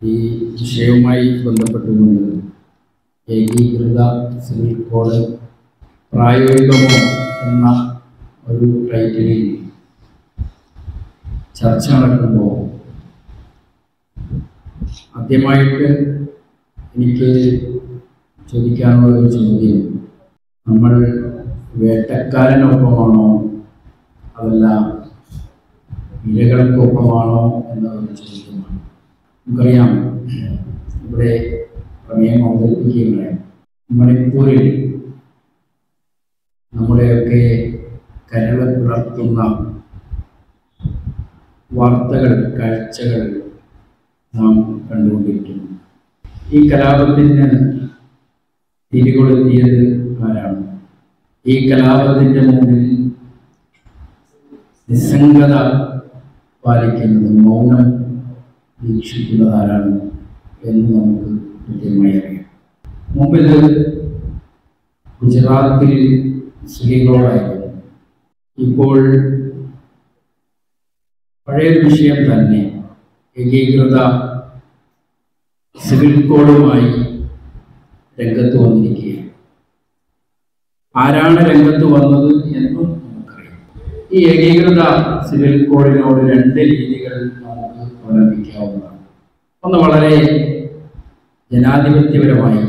ഈ വിഷയവുമായി ബന്ധപ്പെട്ടുകൊണ്ട് ഏകീകൃത സിവിൽ കോഡ് പ്രായോഗികമോ എന്ന ഒരു ടൈറ്റിലിൽ ചർച്ച നടക്കുമ്പോൾ ആദ്യമായിട്ട് എനിക്ക് ചോദിക്കാനുള്ള ഒരു ചോദ്യം നമ്മൾ വേട്ടക്കാരനൊപ്പമാണോ അതല്ല ഇരകൾക്കൊപ്പമാണോ എന്ന ഒരു ചോദ്യമാണ് നമുക്കറിയാം ഇവിടെ പ്രമേയം അവതരിപ്പിക്കുകയുണ്ടായി മണിപ്പൂരിൽ നമ്മുടെയൊക്കെ കരള പുലർത്തുന്ന വാർത്തകൾ കാഴ്ചകൾ നാം കണ്ടുകൊണ്ടിരിക്കുന്നു ഈ കലാപത്തിന് തിരികൊളുത്തിയത് ആരാണ് ഈ കലാപത്തിന്റെ മുന്നിൽ നിസ്സംഗത പാലിക്കുന്നത് മൗനം വീക്ഷിക്കുന്നത് ആരാണ് എന്ന് നമുക്ക് കൃത്യമായി അറിയാം മുമ്പിത് ഗുജറാത്തിൽ സ്ത്രീകളോടായിരുന്നു ഇപ്പോൾ പഴയ വിഷയം തന്നെ ഏകീകൃത സിവിൽ കോഡുമായി രംഗത്ത് വന്നിരിക്കുകയാണ് ആരാണ് രംഗത്ത് വന്നത് എന്നും നമുക്കറിയാം ഈ ഏകീകൃത സിവിൽ കോഡിനോട് രണ്ട് രീതികൾ നമുക്ക് അവലംബിക്കാവുന്നതാണ് ഒന്ന് വളരെ ജനാധിപത്യപരമായി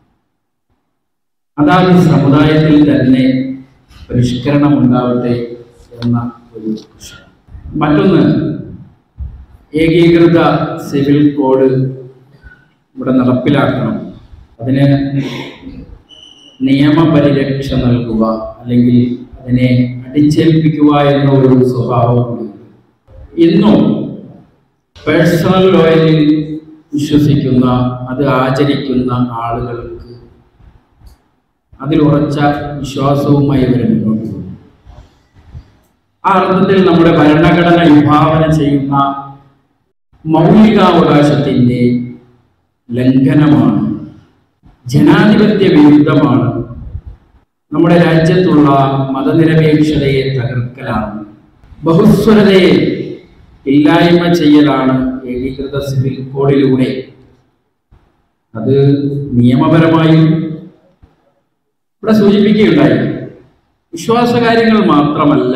അതാത് സമുദായത്തിൽ തന്നെ പരിഷ്കരണം ഉണ്ടാവട്ടെ എന്ന ഒരു പ്രശ്നം മറ്റൊന്ന് ഏകീകൃത സിവിൽ കോഡ് ഇവിടെ നടപ്പിലാക്കണം അതിന് നിയമപരിരക്ഷ നൽകുക അല്ലെങ്കിൽ അതിനെ അടിച്ചേൽപ്പിക്കുക എന്ന ഒരു സ്വഭാവം കൂടി ഇന്നും പേഴ്സണൽ ലോയിൽ വിശ്വസിക്കുന്ന അത് ആചരിക്കുന്ന ആളുകൾക്ക് അതിൽ ഉറച്ച വിശ്വാസവുമായി അവർ മുന്നോട്ട് പോകും ആ അർത്ഥത്തിൽ നമ്മുടെ ഭരണഘടന വിഭാവന ചെയ്യുന്ന മൗലികാവകാശത്തിൻ്റെ ലംഘനമാണ് ജനാധിപത്യ വിരുദ്ധമാണ് നമ്മുടെ രാജ്യത്തുള്ള മതനിരപേക്ഷതയെ തകർക്കലാണ് ബഹുസ്വരതയെ ഇല്ലായ്മ ചെയ്യലാണ് ഏകീകൃത സിവിൽ കോഡിലൂടെ അത് നിയമപരമായും ഇവിടെ സൂചിപ്പിക്കുകയുണ്ടായി വിശ്വാസകാര്യങ്ങൾ മാത്രമല്ല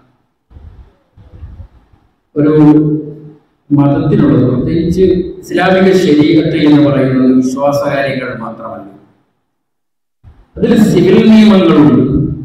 ഒരു മതത്തിനുള്ളത് പ്രത്യേകിച്ച് ഇസ്ലാമിക ശരീരത്ത് എന്ന് പറയുന്നത് വിശ്വാസകാര്യങ്ങൾ മാത്രമല്ല അതിൽ സിവിൽ നിയമങ്ങളുണ്ട്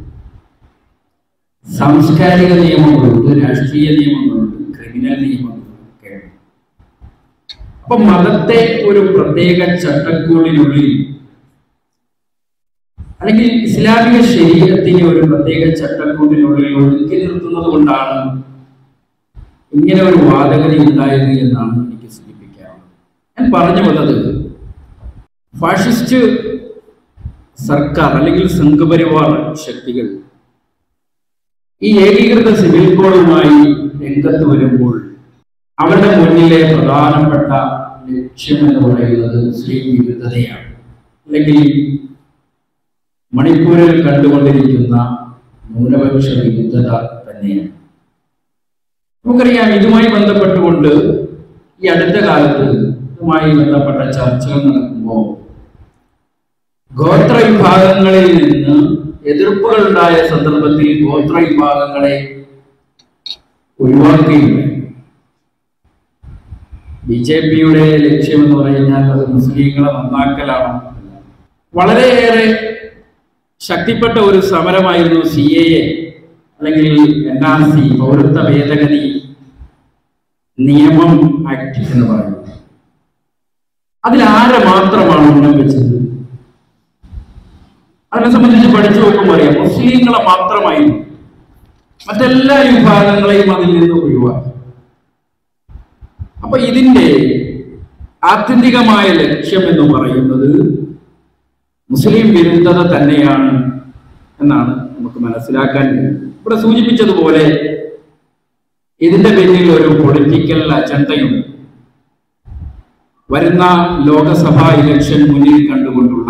സാംസ്കാരിക നിയമങ്ങളുണ്ട് രാഷ്ട്രീയ നിയമങ്ങളുണ്ട് ക്രിമിനൽ നിയമങ്ങളുണ്ട് ഒക്കെ അപ്പൊ മതത്തെ ഒരു പ്രത്യേക ചട്ടക്കൂടിനുള്ളിൽ അല്ലെങ്കിൽ ഇസ്ലാമിക ശരീരത്തിനെ ഒരു പ്രത്യേക ചട്ടക്കൂടിനുള്ളിൽ ഒതുക്കി നിർത്തുന്നത് കൊണ്ടാണ് ഇങ്ങനെ ഒരു വാദഗതി ഉണ്ടായത് എന്നാണ് എനിക്ക് സൂചിപ്പിക്കാറുള്ളത് ഞാൻ പറഞ്ഞു വന്നത് ഫാഷിസ്റ്റ് സർക്കാർ അല്ലെങ്കിൽ സംഘപരിവാർ ശക്തികൾ ഈ ഏകീകൃത സിവിൽ കോഡുമായി രംഗത്ത് വരുമ്പോൾ അവരുടെ മുന്നിലെ പ്രധാനപ്പെട്ട ലക്ഷ്യം എന്ന് പറയുന്നത് മുസ്ലിം വിരുദ്ധതയാണ് അല്ലെങ്കിൽ മണിപ്പൂരിൽ കണ്ടുകൊണ്ടിരിക്കുന്ന ന്യൂനപക്ഷ വിരുദ്ധത തന്നെയാണ് നമുക്കറിയാം ഇതുമായി ബന്ധപ്പെട്ടുകൊണ്ട് ഈ അടുത്ത കാലത്ത് ഇതുമായി ബന്ധപ്പെട്ട ചർച്ചകൾ നടക്കുമ്പോൾ ഗോത്ര വിഭാഗങ്ങളിൽ നിന്ന് എതിർപ്പുകൾ ഉണ്ടായ സന്ദർഭത്തിൽ ഗോത്ര വിഭാഗങ്ങളെ ഒഴിവാക്കുകയുണ്ടായി ബി ജെ പിയുടെ ലക്ഷ്യം എന്ന് പറഞ്ഞാൽ അത് മുസ്ലിങ്ങളെ നന്നാക്കലാണ് വളരെയേറെ ശക്തിപ്പെട്ട ഒരു സമരമായിരുന്നു സി എ എ അല്ലെങ്കിൽ എൻ ആർ സി പൗരത്വ ഭേദഗതി നിയമം ആക്ട് എന്ന് പറയുന്നത് അതിൽ ആരെ മാത്രമാണ് ഉന്നം വെച്ചത് അതിനെ സംബന്ധിച്ച് പഠിച്ചു നോക്കുമ്പോൾ അറിയാം മുസ്ലിങ്ങളെ മാത്രമായി മറ്റെല്ലാ വിഭാഗങ്ങളെയും അതിൽ നിന്ന് ഒഴിവാക്കി അപ്പൊ ഇതിന്റെ ആത്യന്തികമായ ലക്ഷ്യം എന്ന് പറയുന്നത് മുസ്ലിം വിരുദ്ധത തന്നെയാണ് എന്നാണ് നമുക്ക് മനസ്സിലാക്കാൻ കഴിയുന്നത്. ഇവിടെ സൂചിപ്പിച്ചതുപോലെ ഇതിന്റെ പിന്നിൽ ഒരു പൊളിറ്റിക്കൽ അജണ്ടയുണ്ട് വരുന്ന ലോകസഭാ ഇലക്ഷൻ മുന്നിൽ കണ്ടുകൊണ്ടുള്ള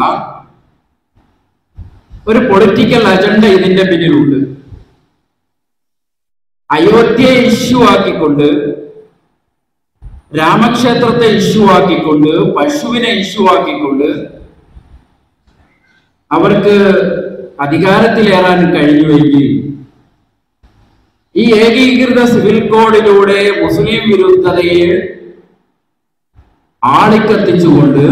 ഒരു പൊളിറ്റിക്കൽ അജണ്ട ഇതിന്റെ പിന്നിലുണ്ട് അയോധ്യയെ ഇഷ്യൂ ആക്കിക്കൊണ്ട് രാമക്ഷേത്രത്തെ ഇഷ്യൂ ആക്കിക്കൊണ്ട് പശുവിനെ ഇഷ്യൂ ആക്കിക്കൊണ്ട് അവർക്ക് അധികാരത്തിലേറാൻ കഴിഞ്ഞുവെങ്കിൽ ഈ ഏകീകൃത സിവിൽ കോഡിലൂടെ മുസ്ലിം വിരുദ്ധതയെ ആളിക്കത്തിച്ചുകൊണ്ട്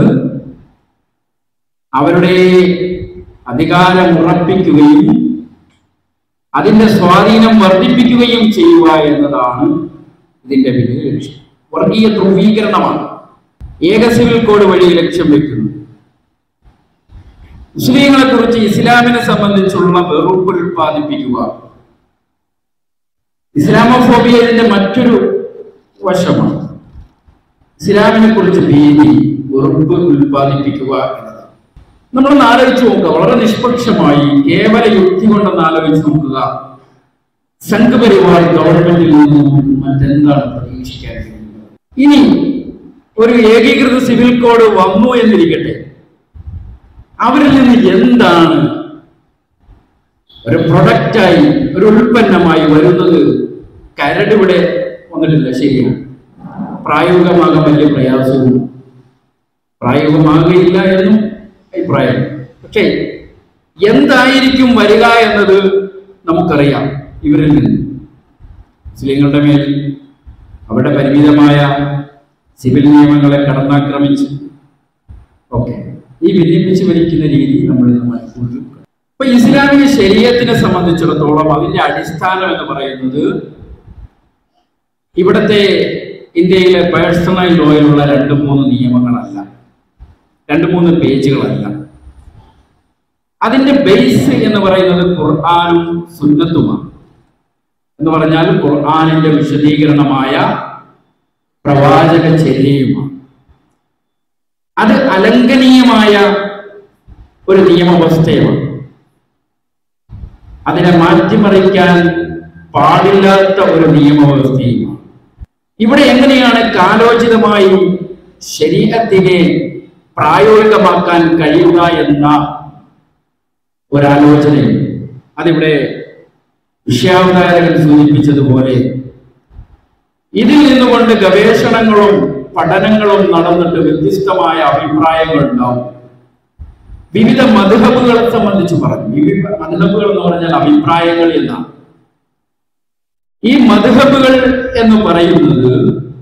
അവരുടെ അധികാരം ഉറപ്പിക്കുകയും അതിന്റെ സ്വാധീനം വർദ്ധിപ്പിക്കുകയും ചെയ്യുക എന്നതാണ് ഇതിന്റെ പിന്നിൽ ലക്ഷ്യം വർഗീയ ധ്രുവീകരണമാണ് ഏക സിവിൽ കോഡ് വഴി ലക്ഷ്യം വെക്കുന്നു മുസ്ലിങ്ങളെ കുറിച്ച് ഇസ്ലാമിനെ സംബന്ധിച്ചുള്ള വെറുപ്പ് ഉൽപ്പാദിപ്പിക്കുക ഇസ്ലാമോഫോബിയ ഇതിന്റെ മറ്റൊരു വശമാണ് ഇസ്ലാമിനെ കുറിച്ച് ഭീതി വെറുപ്പ് ഉൽപ്പാദിപ്പിക്കുക എന്നതാണ് നമ്മളൊന്ന് ആലോചിച്ച് നോക്കുക വളരെ നിഷ്പക്ഷമായി കേവല യുക്തി കൊണ്ടൊന്ന് ആലോചിച്ച് നോക്കുക സംഘപരിവാർ ഗവൺമെന്റിൽ നിന്ന് നമുക്ക് മറ്റെന്താണ് പ്രതീക്ഷിക്കാൻ കഴിയുന്നത് ഇനി ഒരു ഏകീകൃത സിവിൽ കോഡ് വന്നു എന്നിരിക്കട്ടെ അവരിൽ നിന്ന് എന്താണ് ഒരു പ്രൊഡക്റ്റായി ഒരു ഉൽപ്പന്നമായി വരുന്നത് കരടിവിടെ വന്നിട്ടില്ല ശരിയാണ് പ്രായോഗികമാകാൻ വലിയ പ്രയാസവും പ്രായോഗികമാകില്ല എന്നും അഭിപ്രായം പക്ഷേ എന്തായിരിക്കും വരിക എന്നത് നമുക്കറിയാം ഇവരിൽ നിന്ന് മുസ്ലിങ്ങളുടെ മേൽ അവരുടെ പരിമിതമായ സിവിൽ നിയമങ്ങളെ കടന്നാക്രമിച്ച് ഓക്കെ ഈ ഭിന്നിപ്പിച്ച് ഭരിക്കുന്ന രീതി നമ്മൾ ഇന്ന് മനസ്സിലാക്കും അപ്പൊ ഇസ്ലാമിക ശരീരത്തിനെ സംബന്ധിച്ചിടത്തോളം അതിന്റെ അടിസ്ഥാനം എന്ന് പറയുന്നത് ഇവിടത്തെ ഇന്ത്യയിലെ പേഴ്സണൽ ലോയിലുള്ള രണ്ട് മൂന്ന് നിയമങ്ങളല്ല രണ്ട് മൂന്ന് പേജുകളല്ല അതിന്റെ ബേസ് എന്ന് പറയുന്നത് ഖുർആാനും സുന്നത്തുമാണ് എന്ന് പറഞ്ഞാൽ ഖുർആാനിന്റെ വിശദീകരണമായ പ്രവാചക ചര്യയുമാണ് അത് അലംഘനീയമായ ഒരു നിയമവ്യവസ്ഥയാണ് അതിനെ മാറ്റിമറിക്കാൻ പാടില്ലാത്ത ഒരു നിയമവ്യവസ്ഥയുമാണ് ഇവിടെ എങ്ങനെയാണ് കാലോചിതമായി ശരീരത്തിനെ പ്രായോഗികമാക്കാൻ കഴിയുക എന്ന ഒരാലോചനയുണ്ട് അതിവിടെ വിഷയാവതാരകൻ സൂചിപ്പിച്ചതുപോലെ ഇതിൽ നിന്നുകൊണ്ട് ഗവേഷണങ്ങളും പഠനങ്ങളും നടന്നിട്ട് വ്യത്യസ്തമായ അഭിപ്രായങ്ങൾ ഉണ്ടാവും വിവിധ മധുഹബുകളെ സംബന്ധിച്ച് പറഞ്ഞു വിവിധ മധുഹബുകൾ എന്ന് പറഞ്ഞാൽ അഭിപ്രായങ്ങൾ എന്നാണ് ഈ മധുഹബുകൾ എന്ന് പറയുന്നത്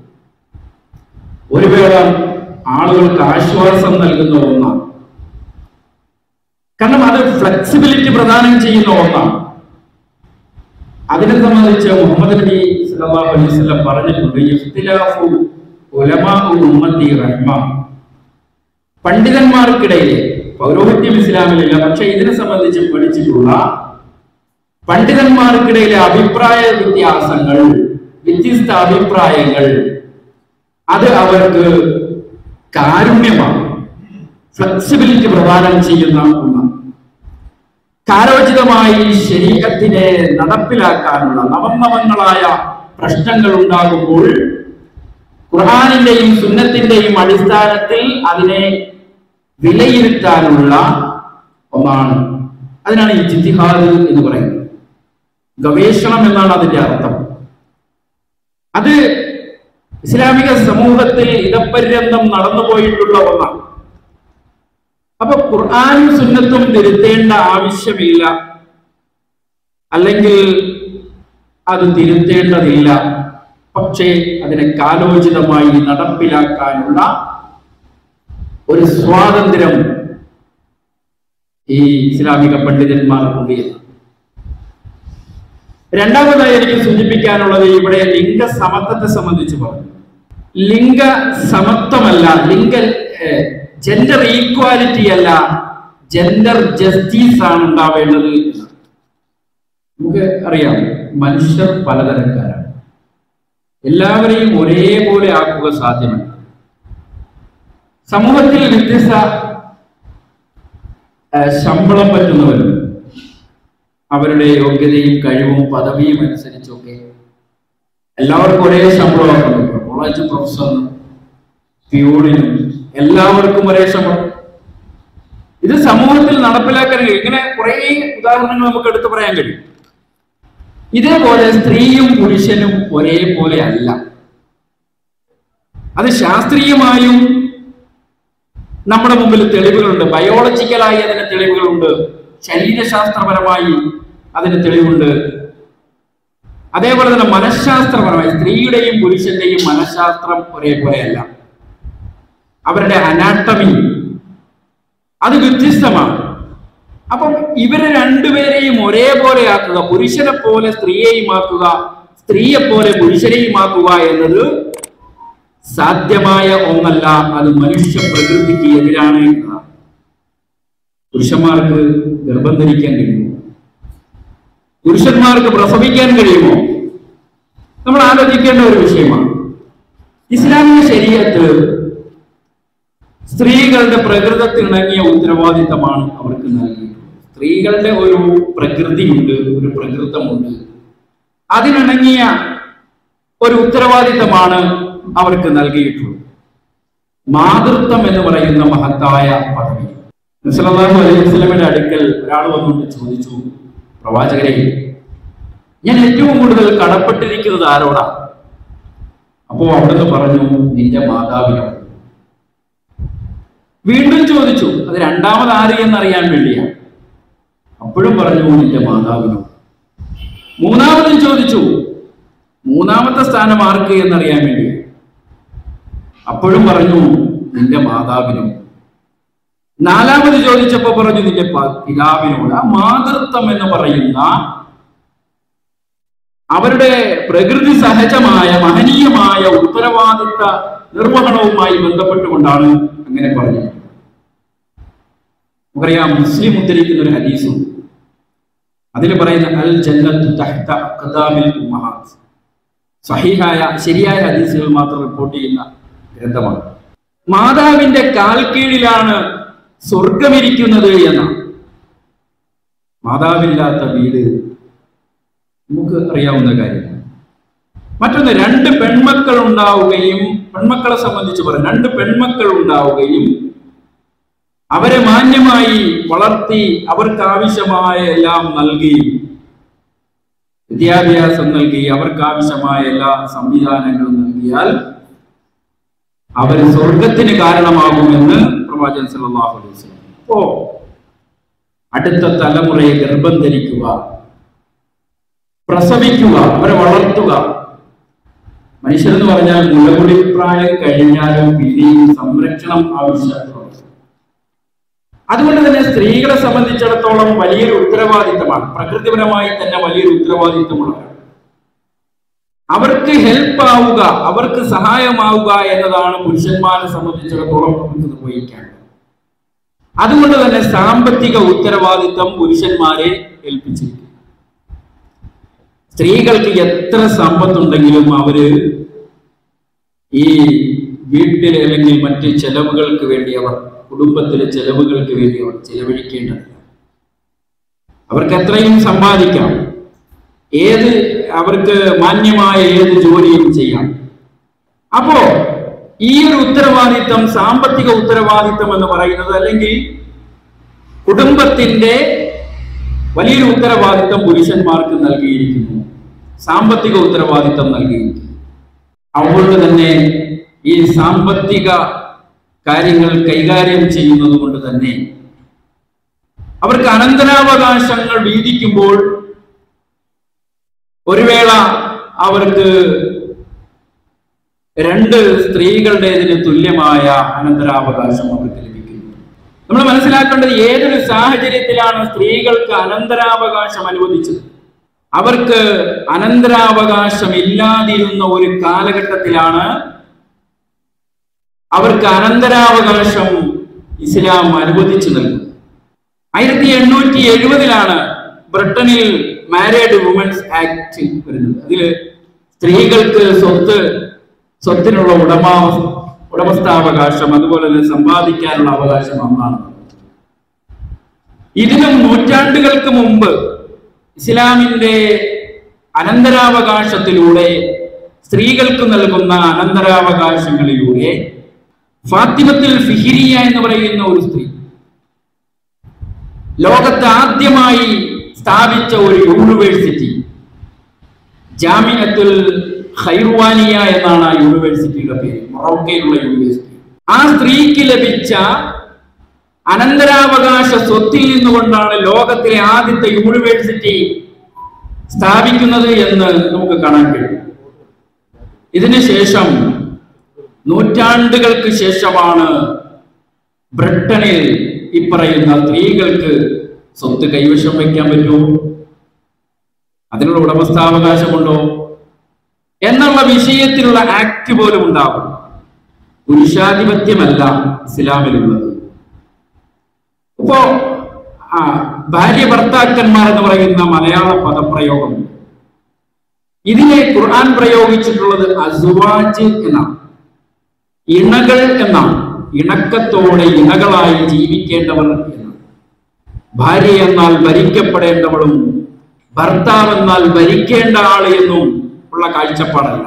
ഒരു വേള ആളുകൾക്ക് ആശ്വാസം നൽകുന്ന ഒന്നാണ് കാരണം അത് ഫ്ലെക്സിബിലിറ്റി പ്രദാനം ചെയ്യുന്ന ഒന്നാണ് അതിനെ സംബന്ധിച്ച് മുഹമ്മദ് നബി സല്ലല്ലാഹു അലൈഹി വസല്ലം പറഞ്ഞിട്ടുണ്ട് ഇഖ്തിലാഫു ഉലമാഉ ഉമ്മത്തി റഹ്മ പണ്ഡിതന്മാർക്കിടയിലെ പൗരോഹിത്യം ഇസ്ലാമിലില്ല പക്ഷെ ഇതിനെ സംബന്ധിച്ച് പഠിച്ചിട്ടുള്ള പണ്ഡിതന്മാർക്കിടയിലെ അഭിപ്രായ വ്യത്യാസങ്ങൾ വ്യത്യസ്ത അഭിപ്രായങ്ങൾ അത് അവർക്ക് കാരുണ്യമാണ് ഫ്ലെക്സിബിലിറ്റി പ്രദാനം ചെയ്യുന്ന ഒന്നാണ് കാലോചിതമായി ശരീരത്തിനെ നടപ്പിലാക്കാനുള്ള നവനവങ്ങളായ പ്രശ്നങ്ങൾ ഉണ്ടാകുമ്പോൾ ഖുർആാനിന്റെയും സുന്നത്തിന്റെയും അടിസ്ഥാനത്തിൽ അതിനെ വിലയിരുത്താനുള്ള ഒന്നാണ് അതിനാണ് ഈ ജിത്തിഹാദ് എന്ന് പറയുന്നത് ഗവേഷണം എന്നാണ് അതിന്റെ അർത്ഥം അത് ഇസ്ലാമിക സമൂഹത്തിൽ ഇടപര്യന്തം നടന്നുപോയിട്ടുള്ള ഒന്നാണ് അപ്പൊ ഖുർആാനും സുന്നത്തും തിരുത്തേണ്ട ആവശ്യമില്ല അല്ലെങ്കിൽ അത് തിരുത്തേണ്ടതില്ല പക്ഷേ അതിനെ കാലോചിതമായി നടപ്പിലാക്കാനുള്ള ഒരു സ്വാതന്ത്ര്യം ഈ ഇസ്ലാമിക പണ്ഡിതന്മാർക്കുണ്ട് എന്ന് രണ്ടാമതായി എനിക്ക് സൂചിപ്പിക്കാനുള്ളത് ഇവിടെ ലിംഗ സമത്വത്തെ സംബന്ധിച്ച് പറഞ്ഞു ലിംഗ സമത്വമല്ല ലിംഗ ജെൻഡർ ഈക്വാലിറ്റി അല്ല ജെൻഡർ ജസ്റ്റിസ് ആണ് ഉണ്ടാവേണ്ടത് എന്ന്. നമുക്ക് അറിയാം മനുഷ്യർ പലതരക്കാരാണ് എല്ലാവരെയും ഒരേപോലെ ആക്കുക സാധ്യമല്ല സമൂഹത്തിൽ വ്യത്യസ്ത ആ, ശമ്പളം പറ്റുന്നവരും അവരുടെ യോഗ്യതയും കഴിവും പദവിയും അനുസരിച്ചൊക്കെ എല്ലാവർക്കും ഒരേ ശമ്പളമാക്കാൻ പറ്റും കോളേജ് പ്രൊഫസറിനും പ്യൂണിനും എല്ലാവർക്കും ഒരേ ശമ്പളം ഇത് സമൂഹത്തിൽ നടപ്പിലാക്കാൻ കഴിയും ഇങ്ങനെ കുറെ ഉദാഹരണങ്ങൾ നമുക്ക് എടുത്തു പറയാൻ കഴിയും ഇതേപോലെ സ്ത്രീയും പുരുഷനും ഒരേപോലെ അല്ല അത് ശാസ്ത്രീയമായും നമ്മുടെ മുമ്പിൽ തെളിവുകളുണ്ട് ബയോളജിക്കലായി അതിന് തെളിവുകളുണ്ട് ശരീരശാസ്ത്രപരമായി അതിന് തെളിവുണ്ട് അതേപോലെ തന്നെ മനഃശാസ്ത്രപരമായി സ്ത്രീയുടെയും പുരുഷന്റെയും മനഃശാസ്ത്രം ഒരേപോലെയല്ല അവരുടെ അനാട്ടമി അത് വ്യത്യസ്തമാണ് അപ്പം ഇവരെ രണ്ടുപേരെയും ഒരേപോലെ ആക്കുക പുരുഷനെ പോലെ സ്ത്രീയെയും ആക്കുക സ്ത്രീയെ പോലെ പുരുഷനെയും ആക്കുക എന്നത് സാധ്യമായ ഒന്നല്ല അത് മനുഷ്യ പ്രകൃതിക്ക് എതിരാണ് എന്നതാണ് പുരുഷന്മാർക്ക് ഗർഭം ധരിക്കാൻ കഴിയുമോ പുരുഷന്മാർക്ക് പ്രസവിക്കാൻ കഴിയുമോ നമ്മൾ ആലോചിക്കേണ്ട ഒരു വിഷയമാണ് ഇസ്ലാമിക ശരീരത്ത് സ്ത്രീകളുടെ പ്രകൃതത്തിനിണങ്ങിയ ഉത്തരവാദിത്തമാണ് അവർക്ക് നൽകിയിട്ടുള്ളത് സ്ത്രീകളുടെ ഒരു പ്രകൃതിയുണ്ട് ഒരു പ്രകൃതമുണ്ട് അതിനിണങ്ങിയ ഒരു ഉത്തരവാദിത്തമാണ് അവർക്ക് നൽകിയിട്ടുള്ളത് മാതൃത്വം എന്ന് പറയുന്ന മഹത്തായ പദവി നസലല്ലാഹു അലൈഹി വസല്ലമയുടെ അടുക്കൽ ഒരാൾ വന്നുകൊണ്ട് ചോദിച്ചു പ്രവാചകരെ ഞാൻ ഏറ്റവും കൂടുതൽ കടപ്പെട്ടിരിക്കുന്നത് ആരോടാ അപ്പോ അവിടുന്ന് പറഞ്ഞു നിന്റെ മാതാവിനോട് വീണ്ടും ചോദിച്ചു അത് രണ്ടാമത് ആര് എന്നറിയാൻ വേണ്ടിയാണ് അപ്പോഴും പറഞ്ഞു നിന്റെ മാതാവിനോട് മൂന്നാമതും ചോദിച്ചു മൂന്നാമത്തെ സ്ഥാനം ആർക്ക് എന്നറിയാൻ വേണ്ടിയാണ് അപ്പോഴും പറഞ്ഞു നിന്റെ മാതാവിനോട് നാലാമത് ചോദിച്ചപ്പോ പറഞ്ഞു നിന്റെ പ- പിതാവിനോട് ആ മാതൃത്വം എന്ന് പറയുന്ന അവരുടെ പ്രകൃതി സഹജമായ മഹനീയമായ ഉത്തരവാദിത്ത നിർവഹണവുമായി ബന്ധപ്പെട്ടുകൊണ്ടാണ് അങ്ങനെ പറഞ്ഞത് നമുക്കറിയാം മുസ്ലിം ഉദ്ധരിക്കുന്ന ഒരു ഹദീസും അതിൽ പറയുന്ന അൽ ജന്നത്തു തഹ്ത അഖ്ദാമിൽ ഉമ്മഹാത്ത് സഹിഹായ ശരിയായ ഹദീസുകൾ മാത്രം റിപ്പോർട്ട് ചെയ്യുന്ന ഗ്രന്ഥമാണ് മാതാവിന്റെ കാൽ കീഴിലാണ് സ്വർഗമിരിക്കുന്നത് എന്നാണ് മാതാവില്ലാത്ത വീട് നമുക്ക് അറിയാവുന്ന കാര്യമാണ് മറ്റൊന്ന് രണ്ട് പെൺമക്കൾ ഉണ്ടാവുകയും പെൺമക്കളെ സംബന്ധിച്ച് പറയാം രണ്ട് പെൺമക്കൾ ഉണ്ടാവുകയും അവരെ മാന്യമായി വളർത്തി അവർക്ക് ആവശ്യമായ എല്ലാം നൽകി വിദ്യാഭ്യാസം നൽകി അവർക്ക് ആവശ്യമായ എല്ലാ സംവിധാനങ്ങളും നൽകിയാൽ അവർ സ്വർഗത്തിന് കാരണമാകുമെന്ന് പ്രവാചകൻ സല്ലല്ലാഹു അലൈഹി വസല്ലം അപ്പോ അടുത്ത തലമുറയെ ഗർഭം ധരിക്കുക പ്രസവിക്കുക അവരെ വളർത്തുക മനുഷ്യരെന്ന് പറഞ്ഞാൽ മുലകുടി പ്രായം കഴിഞ്ഞാലും പിന്നെയും സംരക്ഷണം ആവശ്യമുള്ളത് അതുകൊണ്ട് തന്നെ സ്ത്രീകളെ സംബന്ധിച്ചിടത്തോളം വലിയൊരു ഉത്തരവാദിത്തമാണ് പ്രകൃതിപരമായി തന്നെ വലിയൊരു ഉത്തരവാദിത്തമുള്ളവരാണ് അവർക്ക് ഹെൽപ്പ് ആവുക അവർക്ക് സഹായമാവുക എന്നതാണ് പുരുഷന്മാരെ സംബന്ധിച്ചിടത്തോളം നമുക്ക് നിർവഹിക്കാൻ അതുകൊണ്ട് തന്നെ സാമ്പത്തിക ഉത്തരവാദിത്തം പുരുഷന്മാരെ ഏൽപ്പിച്ചിരിക്കുന്നു സ്ത്രീകൾക്ക് എത്ര സമ്പത്തുണ്ടെങ്കിലും അവര് ഈ വീട്ടിൽ അല്ലെങ്കിൽ മറ്റ് ചെലവുകൾക്ക് വേണ്ടി അവർ കുടുംബത്തിലെ ചെലവുകൾക്ക് വേണ്ടി അവർ ചെലവഴിക്കേണ്ടതില്ല അവർക്ക് എത്രയും സമ്പാദിക്കാം ഏത് അവർക്ക് മാന്യമായ ഏത് ജോലിയും ചെയ്യാം അപ്പോ ഈ ഒരു ഉത്തരവാദിത്തം സാമ്പത്തിക ഉത്തരവാദിത്തം എന്ന് പറയുന്നത് അല്ലെങ്കിൽ കുടുംബത്തിന്റെ വലിയൊരു ഉത്തരവാദിത്തം പുരുഷന്മാർക്ക് നൽകിയിരിക്കുന്നു സാമ്പത്തിക ഉത്തരവാദിത്തം നൽകിയിരിക്കുന്നു അതുകൊണ്ട് തന്നെ ഈ സാമ്പത്തിക കാര്യങ്ങൾ കൈകാര്യം ചെയ്യുന്നത് കൊണ്ട് തന്നെ അവർക്ക് അനന്തരാവകാശങ്ങൾ വീതിക്കുമ്പോൾ ഒരു വേള അവർക്ക് രണ്ട് സ്ത്രീകളുടേതിന് തുല്യമായ അനന്തരാവകാശം അവർക്ക് ലഭിക്കുന്നു നമ്മൾ മനസ്സിലാക്കേണ്ടത് ഏതൊരു സാഹചര്യത്തിലാണ് സ്ത്രീകൾക്ക് അനന്തരാവകാശം അനുവദിച്ചത് അവർക്ക് അനന്തരാവകാശം ഇല്ലാതിരുന്ന ഒരു കാലഘട്ടത്തിലാണ് അവർക്ക് അനന്തരാവകാശം ഇസ്ലാം അനുവദിച്ചു നൽകുന്നത് ആയിരത്തി എണ്ണൂറ്റി എഴുപതിലാണ് ബ്രിട്ടനിൽ മാരീഡ് വുമൻസ് ആക്ട് വരുന്നത് അതിൽ സ്ത്രീകൾക്ക് സ്വത്ത് സ്വത്തിനുള്ള ഉടമാ ഉടമസ്ഥാവകാശം അതുപോലെ തന്നെ സമ്പാദിക്കാനുള്ള അവകാശം ഒന്നാണ് ഇതിനും നൂറ്റാണ്ടുകൾക്ക് മുമ്പ് ഇസ്ലാമിന്റെ അനന്തരാവകാശത്തിലൂടെ സ്ത്രീകൾക്ക് നൽകുന്ന അനന്തരാവകാശങ്ങളിലൂടെ ഫാത്തിമത്തിൽ ഫിഹിരിയ എന്ന് പറയുന്ന ഒരു സ്ത്രീ ലോകത്ത് ആദ്യമായി സ്ഥാപിച്ച ഒരു യൂണിവേഴ്സിറ്റി ജാമിയത്തുൽ ഖൈർവാനിയ എന്നാണ് ആ യൂണിവേഴ്സിറ്റിയുടെ പേര് മൊറോക്കയിലുള്ള യൂണിവേഴ്സിറ്റി ആ സ്ത്രീക്ക് ലഭിച്ച അനന്തരാവകാശ സ്വത്തിൽ നിന്നുകൊണ്ടാണ് ലോകത്തിലെ ആദ്യത്തെ യൂണിവേഴ്സിറ്റി സ്ഥാപിക്കുന്നത് എന്ന് നമുക്ക് കാണാൻ കഴിയും ഇതിന് ശേഷം നൂറ്റാണ്ടുകൾക്ക് ശേഷമാണ് ബ്രിട്ടനിൽ ഇപ്പറയുന്ന സ്ത്രീകൾക്ക് സ്വത്ത് കൈവശം വയ്ക്കാൻ പറ്റുമോ അതിനുള്ള ഉടമസ്ഥാവകാശമുണ്ടോ എന്നുള്ള വിഷയത്തിലുള്ള ആക്ട് പോലും ഉണ്ടാകും പുരുഷാധിപത്യമല്ല ഇസ്ലാമിലുള്ളത് ഇപ്പോ ആ, ഭാര്യ ഭർത്താക്കന്മാർ എന്ന് പറയുന്ന മലയാള പദപ്രയോഗം ഇതിനെ ഖുർആൻ പ്രയോഗിച്ചിട്ടുള്ളത് അസുവാജ് എന്നാണ് ഇണകൾ എന്നാണ് ഇണക്കത്തോടെ ഇണകളായി ജീവിക്കേണ്ടവർ എന്നാണ് ഭാര്യ എന്നാൽ ഭരിക്കപ്പെടേണ്ടവളും ഭർത്താവ് എന്നാൽ ഭരിക്കേണ്ട ആള് എന്നും ഉള്ള കാഴ്ചപ്പാടല്ല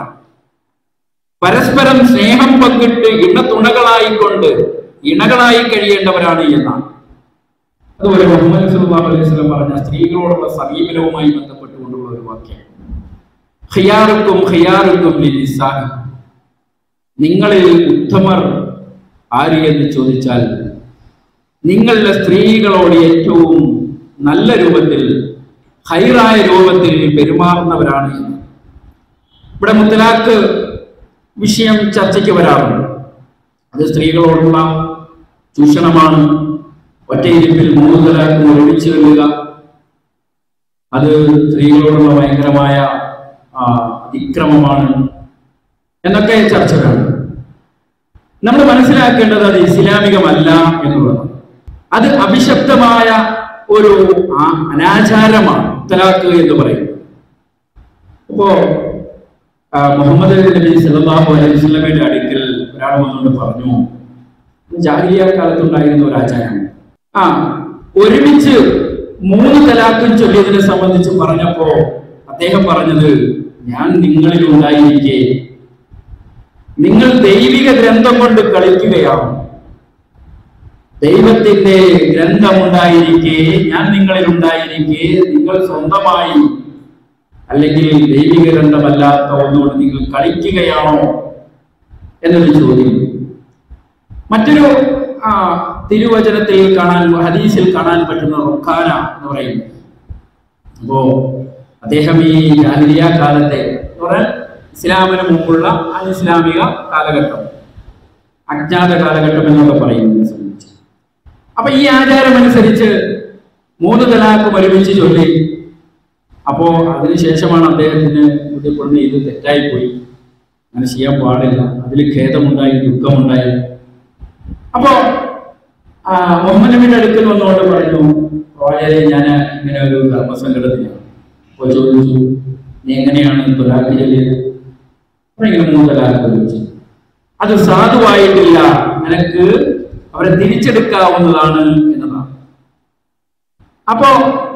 പരസ്പരം സ്നേഹം പങ്കിട്ട് ഇണത്തുണകളായിക്കൊണ്ട് ഇണകളായി കഴിയേണ്ടവരാണ് എന്നാണ് അതുപോലെ മുഹമ്മദ് സല്ലല്ലാഹു അലൈഹി വസല്ലം പറഞ്ഞ സ്ത്രീകളോടുള്ള സമീപനവുമായി ബന്ധപ്പെട്ടുകൊണ്ടുള്ള ഒരു വാക്യം ഖിയാറുക്കും ഖിയാറുക്കും ലിനിസാഇ നിങ്ങളിൽ ഉത്തമർ ആര് എന്ന് ചോദിച്ചാൽ നിങ്ങളുടെ സ്ത്രീകളോട് ഏറ്റവും നല്ല രൂപത്തിൽ ഹൈറായ രൂപത്തിൽ പെരുമാറുന്നവരാണ് എന്ന്. ഇവിടെ മുത്തലാഖ് വിഷയം ചർച്ചയ്ക്ക് വരാറുണ്ട് അത് സ്ത്രീകളോടുള്ള ചൂഷണമാണ് ഒറ്റയിരിപ്പിൽ മൂന്ന് തലാഖ് ഒരുമിച്ച് വെല്ലുക അത് സ്ത്രീകളോടുള്ള ഭയങ്കരമായ ആ, അതിക്രമമാണ് എന്നൊക്കെ ചർച്ചകളാണ് നമ്മൾ മനസ്സിലാക്കേണ്ടത് അത് ഇസ്ലാമികമല്ല എന്നുള്ളതാണ് അത് അഭിശപ്തമായ ഒരു ആ- അനാചാരമാണ് തലാഖ് എന്ന് പറയുന്നത് അപ്പോ ആ, മുഹമ്മദ് നബി സല്ലല്ലാഹു അലൈഹി വസല്ലമയുടെ അടുക്കൽ ഒരാൾ വന്നുകൊണ്ട് പറഞ്ഞു ജാഹിലിയ കാലത്തുണ്ടായിരുന്ന ഒരു ആചാരം ആ ഒരുമിച്ച് മൂന്ന് തലാഖും ചൊല്ലിയതിനെ സംബന്ധിച്ച് പറഞ്ഞപ്പോ അദ്ദേഹം പറഞ്ഞത് ഞാൻ നിങ്ങളിൽ ഉണ്ടായിരിക്കെ നിങ്ങൾ ദൈവിക ഗ്രന്ഥം കൊണ്ട് കളിക്കുകയാണ് ദൈവത്തിന്റെ ഗ്രന്ഥമുണ്ടായിരിക്കെ ഞാൻ നിങ്ങളിൽ ഉണ്ടായിരിക്കെ നിങ്ങൾ സ്വന്തമായി അല്ലെങ്കിൽ ദൈവിക ഗ്രന്ഥമല്ലാത്ത ഒന്നുകൊണ്ട് നിങ്ങൾ കളിക്കുകയാണോ എന്നൊരു ചോദ്യം മറ്റൊരു ആ, തിരുവചനത്തിൽ കാണാൻ ഹദീസിൽ കാണാൻ പറ്റുന്ന റുഖാന എന്ന് പറയുന്നത് അപ്പോ അദ്ദേഹം ഈ ജാഹിലിയ കാലത്തെ എന്ന് പറഞ്ഞാൽ ഇസ്ലാമിന് മുമ്പുള്ള അനിസ്ലാമിക കാലഘട്ടം അജ്ഞാത കാലഘട്ടം എന്നൊക്കെ പറയുന്നതിനെ സംബന്ധിച്ച് അപ്പൊ ഈ ആചാരം അനുസരിച്ച് മൂന്ന് തലാഖും ഒരുമിച്ച് ചൊല്ലി അപ്പോ അതിനുശേഷമാണ് അദ്ദേഹത്തിന് ബോധ്യപ്പെടുന്നത് ഇത് തെറ്റായിപ്പോയി അങ്ങനെ ചെയ്യാൻ പാടില്ല അതിൽ ഖേദമുണ്ടായി ദുഃഖമുണ്ടായി അപ്പോ ആ, മുഹമ്മദ് നബിയുടെ അടുക്കൽ വന്നുകൊണ്ട് പറഞ്ഞു വളരെ ഞാൻ ഇങ്ങനെ ഒരു ധർമ്മസങ്കടത്തിലാണ് അപ്പൊ ചോദിച്ചു നീ എങ്ങനെയാണ് തൊലാഖ് ചൊല്ലിയത് അപ്പൊ ഇങ്ങനെ മൂന്ന് തലാഖ് ചോദിച്ചു അത് സാധുവായിട്ടില്ല നിനക്ക് അവരെ തിരിച്ചെടുക്കാവുന്നതാണ് എന്നതാണ് അപ്പോ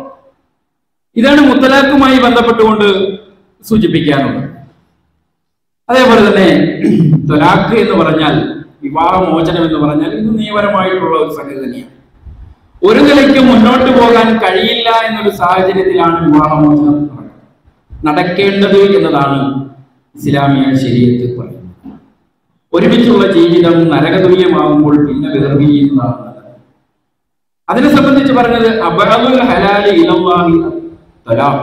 ഇതാണ് മുത്തലാഖുമായി ബന്ധപ്പെട്ടുകൊണ്ട് സൂചിപ്പിക്കാനുള്ളത് അതേപോലെ തന്നെ തൊലാഖ് എന്ന് പറഞ്ഞാൽ വിവാഹമോചനം എന്ന് പറഞ്ഞാൽ ഇത് നിയമപരമായിട്ടുള്ള ഒരു സംഗതി തന്നെയാണ് ഒരു നിലയ്ക്ക് മുന്നോട്ട് പോകാൻ കഴിയില്ല എന്നൊരു സാഹചര്യത്തിലാണ് വിവാഹമോചനം നടക്കുന്നത്. നടക്കേണ്ടത് എന്നതാണ് ഇസ്ലാമിക ശരീരത്തിൽ പറയുന്നത് ഒരുമിച്ചുള്ള ജീവിതം നരകതുല്യമാകുമ്പോൾ പിന്നെ വേർപിരിയുന്നതാണ് നല്ലത്. അതിനെ സംബന്ധിച്ച് പറഞ്ഞത് അബഅദുൽ ഹലാലി ഇലല്ലാഹി തലാഖ്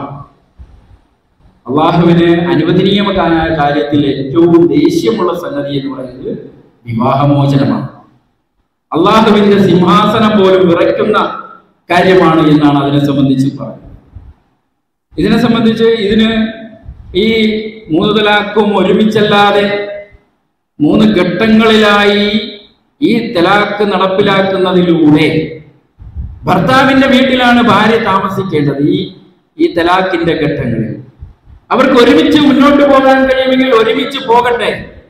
അള്ളാഹുവിന് അനുവദനീയമായ കാര്യത്തിൽ ഏറ്റവും ദേഷ്യമുള്ള സംഗതി എന്ന് പറയുന്നത് വിവാഹമോചനമാണ് അള്ളാഹുവിന്റെ സിംഹാസനം പോലും വിറയ്ക്കുന്ന കാര്യമാണ് എന്നാണ് അതിനെ സംബന്ധിച്ച് പറയുന്നത് ഇതിനെ സംബന്ധിച്ച് ഇതിന് ഈ മൂന്ന് തലാഖും ഒരുമിച്ചല്ലാതെ മൂന്ന് ഘട്ടങ്ങളിലായി ഈ തലാഖ് നടപ്പിലാക്കുന്നതിലൂടെ ഭർത്താവിന്റെ വീട്ടിലാണ് ഭാര്യ താമസിക്കേണ്ടത് ഈ ഈ തലാഖിന്റെ ഘട്ടങ്ങളിൽ അവർക്ക് ഒരുമിച്ച് മുന്നോട്ട് പോകാൻ കഴിയുമെങ്കിൽ ഒരുമിച്ച് പോകട്ടെ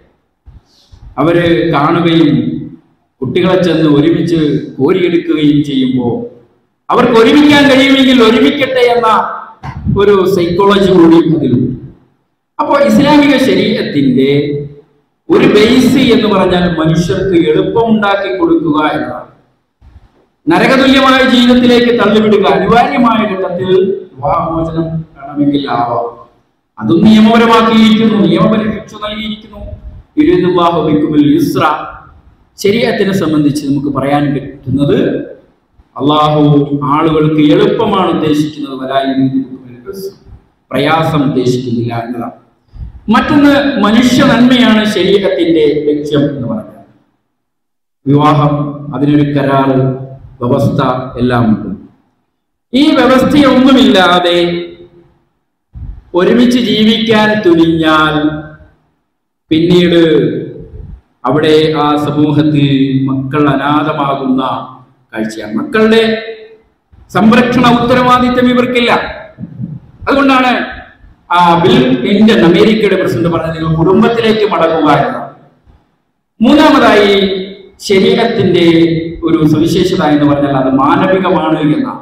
അവര് കാണുകയും കുട്ടികളെ ചെന്ന് ഒരുമിച്ച് കോരിയെടുക്കുകയും ചെയ്യുമ്പോൾ അവർക്ക് ഒരുമിക്കാൻ കഴിയുമെങ്കിൽ ഒരുമിക്കട്ടെ എന്ന ഒരു സൈക്കോളജി കൂടി അതിലുണ്ട് അപ്പോൾ ഇസ്ലാമിക ശരീരത്തിന്റെ ഒരു ബേസ് എന്ന് പറഞ്ഞാൽ മനുഷ്യർക്ക് എളുപ്പമുണ്ടാക്കി കൊടുക്കുക എന്നതാണ് നരകതുല്യമായ ജീവിതത്തിലേക്ക് തള്ളിവിടുക അനിവാര്യമായ ഘട്ടത്തിൽ വിവാഹമോചനം വേണമെങ്കിൽ ആവാം അതും നിയമപരമാക്കിയിരിക്കുന്നു നിയമപരിരക്ഷ നൽകിയിരിക്കുന്നു യുരീദുല്ലാഹു ബിക്കുമുൽ യുസ്ര ശരീഅത്തിനെ സംബന്ധിച്ച് നമുക്ക് പറയാൻ പറ്റുന്നത് അള്ളാഹു ആളുകൾക്ക് എളുപ്പമാണ് ഉദ്ദേശിക്കുന്നത് വലാ യുരീദു ബിക്കുമുൽ യുസ്ര. പ്രയാസം ഉദ്ദേശിക്കുന്നില്ല എന്നതാണ് മറ്റൊന്ന് മനുഷ്യ നന്മയാണ് ശരീരത്തിന്റെ ലക്ഷ്യം എന്ന് പറഞ്ഞത് വിവാഹം അതിനൊരു കരാറ് വ്യവസ്ഥ എല്ലാം ഉണ്ട് ഈ വ്യവസ്ഥയൊന്നുമില്ലാതെ ഒരുമിച്ച് ജീവിക്കാൻ തുനിഞ്ഞാൽ പിന്നീട് അവിടെ ആ സമൂഹത്തിൽ മക്കൾ അനാഥമാകുന്ന കാഴ്ചയാണ് മക്കളുടെ സംരക്ഷണ ഉത്തരവാദിത്തം ഇവർക്കില്ല അതുകൊണ്ടാണ് ആ ബിൽ ക്ലിന്റൺ അമേരിക്കയുടെ പ്രസിഡന്റ് പറഞ്ഞത് നിങ്ങൾ കുടുംബത്തിലേക്ക് മടങ്ങുക എന്നതാണ് മൂന്നാമതായി ശരീരത്തിന്റെ ഒരു സവിശേഷത എന്ന് പറഞ്ഞാൽ അത് മാനവികമാണ് എന്നാണ്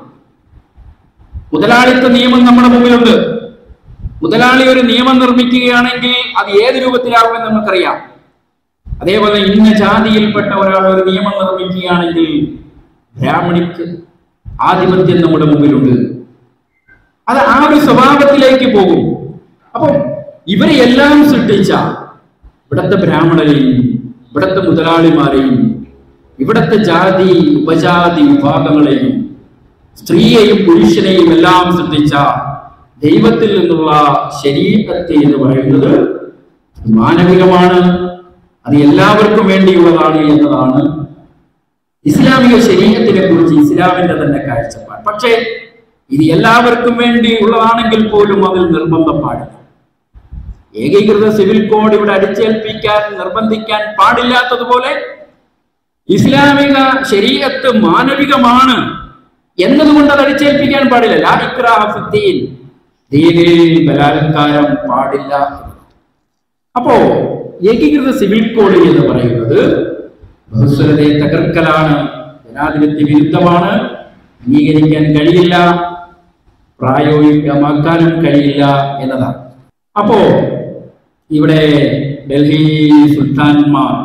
മുതലാളിത്ത നിയമം നമ്മുടെ മുമ്പിലുണ്ട് മുതലാളി ഒരു നിയമം നിർമ്മിക്കുകയാണെങ്കിൽ അത് ഏത് രൂപത്തിലാകുമെന്ന് നമുക്കറിയാം അതേപോലെ ഇന്ന ജാതിയിൽപ്പെട്ട ഒരാൾ ഒരു നിയമം നിർമ്മിക്കുകയാണെങ്കിൽ ബ്രാഹ്മണിക്ക് ആധിപത്യം നമ്മുടെ മുമ്പിലുണ്ട് അത് ആ ഒരു സ്വഭാവത്തിലേക്ക് പോകും അപ്പം ഇവരെ എല്ലാം സൃഷ്ടിച്ച ഇവിടത്തെ ബ്രാഹ്മണരെയും ഇവിടത്തെ മുതലാളിമാരെയും ഇവിടത്തെ ജാതി ഉപജാതി വിഭാഗങ്ങളെയും സ്ത്രീയെയും പുരുഷനെയും എല്ലാം സൃഷ്ടിച്ച ദൈവത്തിൽ നിന്നുള്ള ശരീരത്തെ എന്ന് പറയുന്നത് മാനവികമാണ് അത് എല്ലാവർക്കും വേണ്ടിയുള്ളതാണ് എന്നതാണ് ഇസ്ലാമിക ശരീരത്തിനെ കുറിച്ച് ഇസ്ലാമിന്റെ തന്നെ കാഴ്ചപ്പാട് പക്ഷേ ഇത് എല്ലാവർക്കും വേണ്ടി ഉള്ളതാണെങ്കിൽ പോലും അതിൽ നിർബന്ധം പാടില്ല ഏകീകൃത സിവിൽ കോഡ് ഇവിടെ അടിച്ചേൽപ്പിക്കാൻ നിർബന്ധിക്കാൻ പാടില്ലാത്തതുപോലെ ഇസ്ലാമിക ശരീരത്ത് മാനവികമാണ് എന്നതുകൊണ്ട് അത് അടിച്ചേൽപ്പിക്കാൻ പാടില്ല ലാ ഇക്രാഹ ഫിദ്ദീൻ. ദീനിൽ ബലാത്കാരം പാടില്ല അപ്പോ ഏകീകൃത സിവിൽ കോഡ് എന്ന് പറയുന്നത് ബഹുസ്വരതയെ തകർക്കലാണ് ജനാധിപത്യ വിരുദ്ധമാണ് അംഗീകരിക്കാൻ കഴിയില്ല പ്രായോഗികമാക്കാനും കഴിയില്ല എന്നതാണ് അപ്പോ ഇവിടെ ഡൽഹി സുൽത്താൻമാർ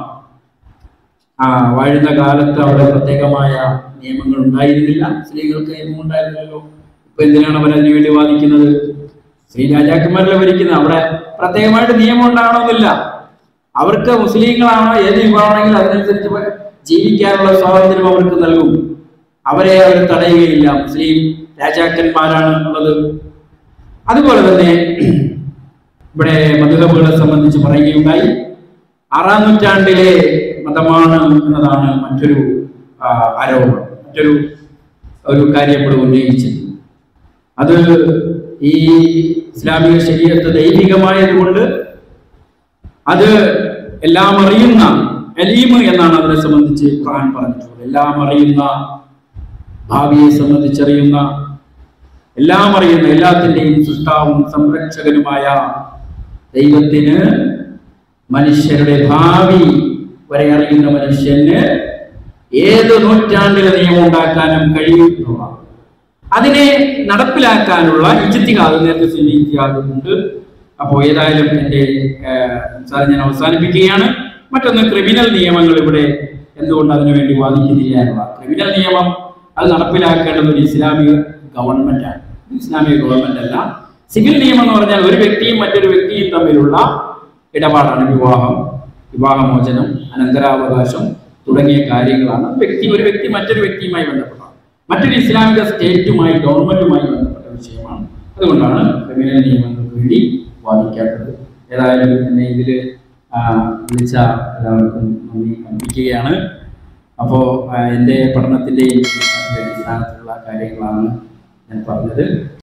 ആ വാഴുന്ന കാലത്ത് അവിടെ പ്രത്യേകമായ നിയമങ്ങൾ ഉണ്ടായിരുന്നില്ല സ്ത്രീകൾക്ക് നിയമം ഉണ്ടായിരുന്നല്ലോ ഇപ്പൊ എന്തിനാണ് അവർ അതിനു വേണ്ടി വാദിക്കുന്നത് ശ്രീ രാജാക്കന്മാരല്ല ഭരിക്കുന്നത് അവിടെ പ്രത്യേകമായിട്ട് നിയമം ഉണ്ടാവണമെന്നില്ല അവർക്ക് മുസ്ലിങ്ങളാണോ ഏത് വിഭാഗമാണെങ്കിൽ അതിനനുസരിച്ച് പ- ജീവിക്കാനുള്ള സ്വാതന്ത്ര്യം അവർക്ക് നൽകും അവരെ അവർ തടയുകയില്ല മുസ്ലിം രാജാക്കന്മാരാണ് ഉള്ളത് അതുപോലെ തന്നെ ഇവിടെ മധുഹബുകളെ സംബന്ധിച്ച് പറയുകയുണ്ടായി ആറാം നൂറ്റാണ്ടിലെ മതമാണ് എന്നതാണ് മറ്റൊരു ആ, ആരോപണം മറ്റൊരു ഒരു കാര്യം ഇവിടെ ഉന്നയിച്ചത് അത് ഈ ഇസ്ലാമിക ശരീരത്ത് ദൈവികമായതുകൊണ്ട് അത് എല്ലാം അറിയുന്ന അലീമ് എന്നാണ് അതിനെ സംബന്ധിച്ച് ഖുർആൻ പറഞ്ഞിട്ടുള്ളത് എല്ലാം അറിയുന്ന ഭാവിയെ സംബന്ധിച്ചറിയുന്ന എല്ലാം അറിയുന്ന എല്ലാത്തിൻ്റെയും സൃഷ്ടാവും സംരക്ഷകനുമായ ദൈവത്തിന് മനുഷ്യരുടെ ഭാവി വരെ അറിയുന്ന മനുഷ്യന് ഏത് നൂറ്റാണ്ടിലെ നിയമം ഉണ്ടാക്കാനും കഴിയുന്നതാണ് അതിനെ നടപ്പിലാക്കാനുള്ള ഇജിത്തികാത് നേരത്തെ സ്വീകരിക്കാറുണ്ട് അപ്പോൾ ഏതായാലും എൻ്റെ സംസാരം ഞാൻ അവസാനിപ്പിക്കുകയാണ് മറ്റൊന്ന് ക്രിമിനൽ നിയമങ്ങൾ ഇവിടെ എന്തുകൊണ്ട് അതിനു വേണ്ടി വാദിക്കുന്നില്ല എന്നുള്ള ക്രിമിനൽ നിയമം അത് നടപ്പിലാക്കേണ്ടത് ഒരു ഇസ്ലാമിക ഗവൺമെന്റാണ് ഇസ്ലാമിക ഗവൺമെന്റ് അല്ല സിവിൽ നിയമം എന്ന് പറഞ്ഞാൽ ഒരു വ്യക്തിയും മറ്റൊരു വ്യക്തിയും തമ്മിലുള്ള ഇടപാടാണ് വിവാഹം വിവാഹമോചനം അനന്തരാവകാശം തുടങ്ങിയ കാര്യങ്ങളാണ് വ്യക്തി ഒരു വ്യക്തി മറ്റൊരു വ്യക്തിയുമായി ബന്ധപ്പെട്ടത് മറ്റൊരു ഇസ്ലാമിക സ്റ്റേറ്റുമായി ഗവൺമെന്റുമായി ബന്ധപ്പെട്ട വിഷയമാണ് അതുകൊണ്ടാണ് ക്രിമിനൽ നിയമങ്ങൾക്ക് വേണ്ടി വാദിക്കാത്തത് ഏതായാലും എന്നെ ഇതിൽ വിളിച്ച എല്ലാവർക്കും നന്ദി അർപ്പിക്കുകയാണ് അപ്പോൾ എൻ്റെ പഠനത്തിൻ്റെയും അടിസ്ഥാനത്തിലുള്ള കാര്യങ്ങളാണ് ഞാൻ പറഞ്ഞത്